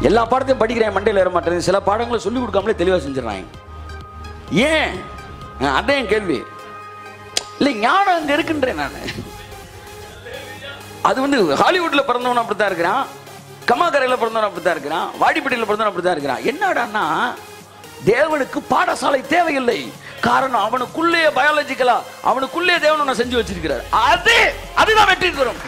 எல்லா பாடத்தையும் படிக்கிறேன் மண்டையில் ஏற மாட்டேன் சில பாடங்களை சொல்லி கொடுக்காமலே தெளிவாக செஞ்சிடறாங்க ஏன் அஹ், அதான் என் கேள்வி இல்லை ஞானம் அங்கே இருக்குன்றேன் நான் அது வந்து ஹாலிவுட்ல பிறந்தவன் அப்படித்தான் இருக்கிறான் கமாக்கரையில் பிறந்தவன் அப்படித்தான் இருக்கிறான் வாடிப்பட்டியில் பிறந்தவன் அப்படித்தான் இருக்கிறான் என்னடான்னா தேவனுக்கு பாடசாலை தேவையில்லை காரணம் அவனுக்குள்ளே பயாலஜிக்கலா அவனுக்குள்ளே தேவன் ஒன்று செஞ்சு வச்சிருக்கிறார் அது அதுதான் வெற்றி தரும்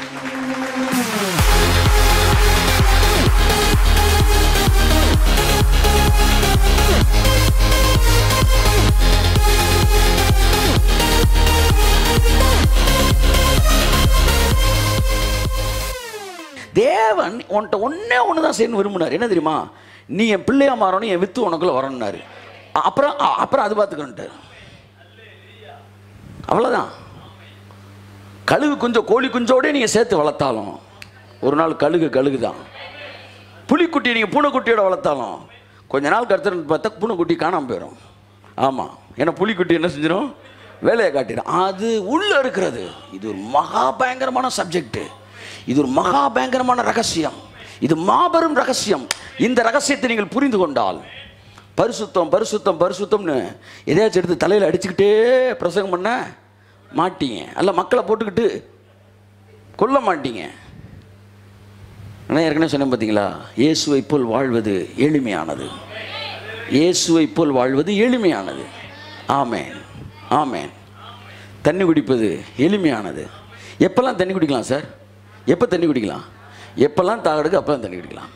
தேவன் உன்கிட்ட ஒண்ணே ஒன்று தான் செய்யணும் விரும்பினார் என்ன தெரியுமா நீ என் பிள்ளையா மாறணும் என் வித்து உனக்குள்ள வரணும்னாரு அ- அப்புறம் அ- அப்புறம் அது பார்த்துக்கணுட்டார் அவ்வளோதான் கழுகு கொஞ்சம் கோழி குஞ்சோடய நீங்கள் சேர்த்து வளர்த்தாலும் ஒரு நாள் கழுகு கழுகு தான் புலிக்குட்டி நீங்கள் பூனைக்குட்டியோட வளர்த்தாலும் கொஞ்ச நாள் கருத்து பார்த்தா பூனைக்குட்டி காணாமல் போயிடும் ஆமாம் ஏன்னா புலிக்குட்டி என்ன செஞ்சிடும் வேலையை காட்டிடும் அது உள்ளே இருக்கிறது இது ஒரு மகா பயங்கரமான சப்ஜெக்ட் இது ஒரு மகா பயங்கரமான ரகசியம் இது மாபெரும் ரகசியம் இந்த ரகசியத்தை நீங்கள் புரிந்து கொண்டால் பரிசுத்தம் பரிசுத்தம் பரிசுத்தம்னு எதையாச்சும் எடுத்து தலையில் அடிச்சுக்கிட்டே பிரசங்கம் பண்ண மாட்டீங்க அல்ல மக்களை போட்டுக்கிட்டு கொல்ல மாட்டீங்க ஆனால் ஏற்கனவே சொன்னேன் பார்த்தீங்களா இயேசுவை போல் வாழ்வது எளிமையானது இயேசுவை போல் வாழ்வது எளிமையானது ஆமேன் ஆமேன் தண்ணி குடிப்பது எளிமையானது எப்போல்லாம் தண்ணி குடிக்கலாம் சார் எப்போ தண்ணி குடிக்கலாம் எப்போல்லாம் தாகடுக்கு அப்போல்லாம் தண்ணி குடிக்கலாம்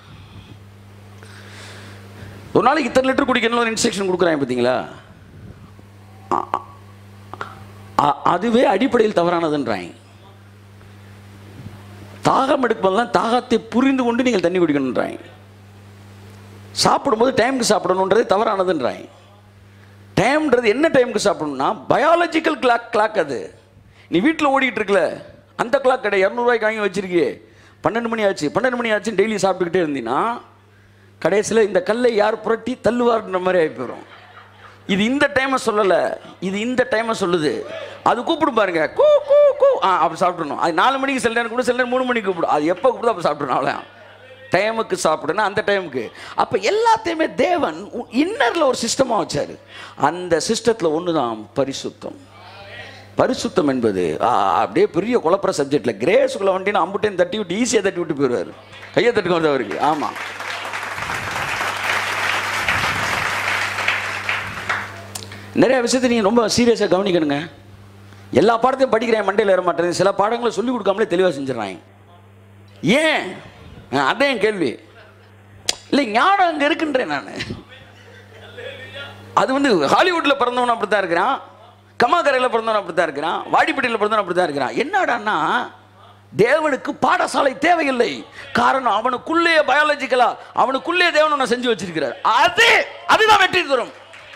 ஒரு நாளைக்கு இத்தனை லிட்டர் குடிக்கணும்னு ஒரு இன்ஸ்ட்ரக்ஷன் கொடுக்குறாங்க பார்த்தீங்களா அ- அ- அதுவே அடிப்படையில் தவறானதுன்றாங்க தாகம் எடுப்பதெல்லாம் தாகத்தை புரிந்து கொண்டு நீங்கள் தண்ணி குடிக்கணுன்றாங்க சாப்பிடும்போது டைமுக்கு சாப்பிடணுன்றது தவறானதுன்றாங்க டைம்ன்றது என்ன டைமுக்கு சாப்பிடணும்னா பயாலஜிக்கல் கிளாக் கிளாக் அது நீ வீட்டில் ஓடிட்டு இருக்கல அந்த கிளாக் கடை இரநூறுவாய்க்கு வாங்கி வச்சிருக்கியே பன்னெண்டு மணி ஆச்சு பன்னெண்டு மணி ஆச்சு டெய்லி சாப்பிட்டுக்கிட்டே இருந்தீங்கன்னா கடைசியில் இந்த கல்லை யார் புரட்டி தள்ளுவார்ன்ற மாதிரி ஆகி போயிடும் இது இந்த டைமை சொல்லலை இது இந்த டைமை சொல்லுது அது கூப்பிடும் பாருங்க கூ கூ கூ ஆ அப்படி சாப்பிடணும் அது நாலு மணிக்கு சில நேரம் கூட சில நேரம் மூணு மணிக்கு கூப்பிடும் அது எப்போ கூப்பிடுதோ அப்போ சாப்பிடணும் அவ்வளோ டைமுக்கு சாப்பிடணும் அந்த டைமுக்கு அப்போ எல்லாத்தையுமே தேவன் இன்னரில் ஒரு சிஸ்டமாக வச்சார் அந்த சிஸ்டத்தில் ஒன்று தான் பரிசுத்தம் பரிசுத்தம் என்பது ஆ, அப்படியே பெரிய குழப்பற சப்ஜெக்டில் கிரேஸுக்குள்ள வண்டின்னு அம்புட்டையும் தட்டி விட்டு ஈஸியாக தட்டி விட்டு போயிடுவார் கையை தட்டுக்கு வந்து அவருக்கு ஆமாம் நிறைய விஷயத்தை நீங்கள் ரொம்ப சீரியஸாக கவனிக்கணுங்க எல்லா பாடத்தையும் படிக்கிறேன் மண்டையில் ஏற மாட்டேன் சில பாடங்களை சொல்லி கொடுக்காமலே தெளிவாக செஞ்சிடறாங்க ஏன் அஹ், அதான் என் கேள்வி இல்லை ஞானம் அங்கே இருக்குன்றேன் நான் அது வந்து ஹாலிவுட்டில் பிறந்தவன் அப்படி தான் இருக்கிறான் கமாக்கரையில் பிறந்தவன் அப்படி தான் இருக்கிறான் வாடிப்பட்டியில் பிறந்தவன் அப்படி தான் இருக்கிறான் என்னடான்னா தேவனுக்கு பாடசாலை தேவையில்லை காரணம் அவனுக்குள்ளே பயாலஜிக்கலா அவனுக்குள்ளே தேவன் ஒன்று செஞ்சு வச்சிருக்கிறார் அது அதுதான் வெற்றி தரும்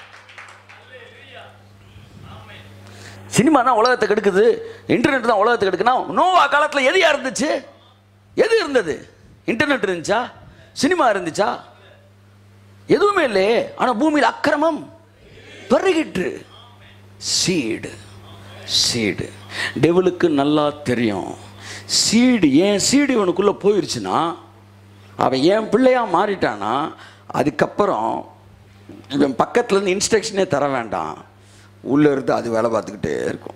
சினிமா தான் உலகத்தை கெடுக்குது இன்டர்நெட் தான் உலகத்தை கெடுக்குன்னா நோவா காலத்தில் எது இருந்துச்சு எது இருந்தது இன்டர்நெட் இருந்துச்சா சினிமா இருந்துச்சா எதுவுமே இல்லையே ஆனால் பூமியில் அக்கிரமம் பெருகிட்டு சீடு சீடு டெவலுக்கு நல்லா தெரியும் சீடு ஏன் சீடு இவனுக்குள்ளே போயிருச்சுன்னா அவன் ஏன் பிள்ளையா மாறிட்டானா அதுக்கப்புறம் இவன் பக்கத்துல இருந்து இன்ஸ்ட்ரக்ஷனே தர வேண்டாம் உள்ளே இருந்து அது வேலை பார்த்துக்கிட்டே இருக்கும்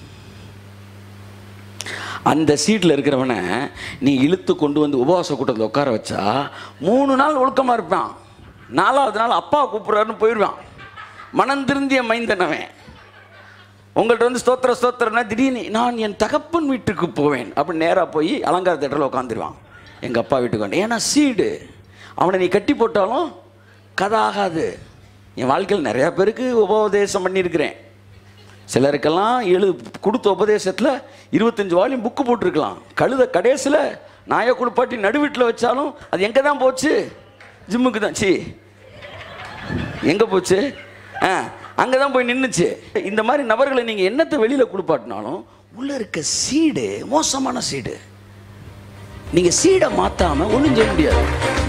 அந்த சீட்டில் இருக்கிறவனை நீ இழுத்து கொண்டு வந்து உபவாச கூட்டத்தில் உட்கார வச்சா மூணு நாள் ஒழுக்கமாக இருப்பான் நாலாவது நாள் அப்பா கூப்பிட்றாருன்னு போயிடுவான் மனம் திருந்திய மைந்தனவன் உங்கள்கிட்ட வந்து ஸ்தோத்திர ஸ்தோத்திரனா திடீர்னு நான் என் தகப்பன் வீட்டுக்கு போவேன் அப்படி நேராக போய் அலங்கார தேட்டரில் உட்காந்துருவான் எங்கள் அப்பா வீட்டுக்கு வந்து ஏன்னா சீடு அவனை நீ கட்டி போட்டாலும் கதை ஆகாது என் வாழ்க்கையில் நிறையா பேருக்கு உபதேசம் பண்ணியிருக்கிறேன் சிலருக்கெல்லாம் எழு கொடுத்த உபதேசத்தில் இருபத்தஞ்சு வால்யூம் புக்கு போட்டிருக்கலாம் கழுத கடைசியில் நாயை குளிப்பாட்டி நடுவீட்டில் வச்சாலும் அது எங்கே தான் போச்சு ஜிம்முக்கு தான் சி எங்கே போச்சு ஆ அங்கே தான் போய் நின்றுச்சு இந்த மாதிரி நபர்களை நீங்கள் என்னத்தை வெளியில் குளிப்பாட்டினாலும் உள்ளே இருக்க சீடு மோசமான சீடு நீங்கள் சீடை மாற்றாமல் ஒன்றும் செய்ய முடியாது